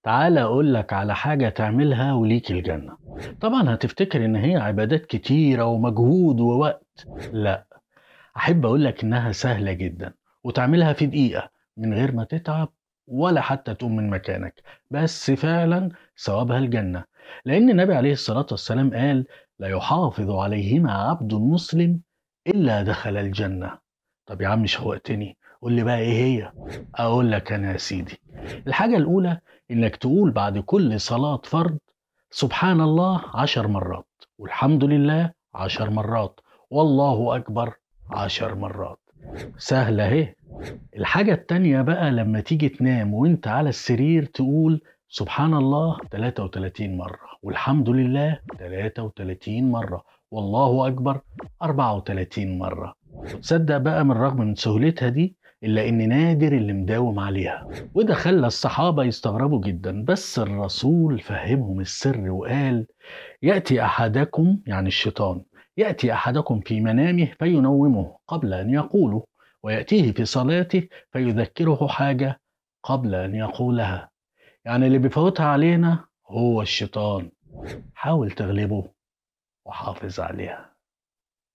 تعال أقول لك على حاجة تعملها وليك الجنة طبعا هتفتكر إن هي عبادات كتيرة ومجهود ووقت لا أحب أقول لك إنها سهلة جدا وتعملها في دقيقة من غير ما تتعب ولا حتى تقوم من مكانك بس فعلا ثوابها الجنة لأن النبي عليه الصلاة والسلام قال لا يحافظ عليهما عبد مسلم إلا دخل الجنة طب يا عم شوقتني قول لي بقى إيه هي أقول لك أنا يا سيدي الحاجة الأولى إنك تقول بعد كل صلاة فرض سبحان الله عشر مرات والحمد لله عشر مرات والله أكبر عشر مرات سهلة اهي الحاجة التانية بقى لما تيجي تنام وانت على السرير تقول سبحان الله 33 مرة والحمد لله 33 مرة والله أكبر 34 مرة وتصدق بقى من رغم من سهولتها دي إلا إن نادر اللي مداوم عليها وده خلى الصحابة يستغربوا جدا بس الرسول فهمهم السر وقال يأتي أحدكم يعني الشيطان يأتي أحدكم في منامه فينومه قبل أن يقوله ويأتيه في صلاته فيذكره حاجة قبل أن يقولها يعني اللي بيفوتها علينا هو الشيطان حاول تغلبه وحافظ عليها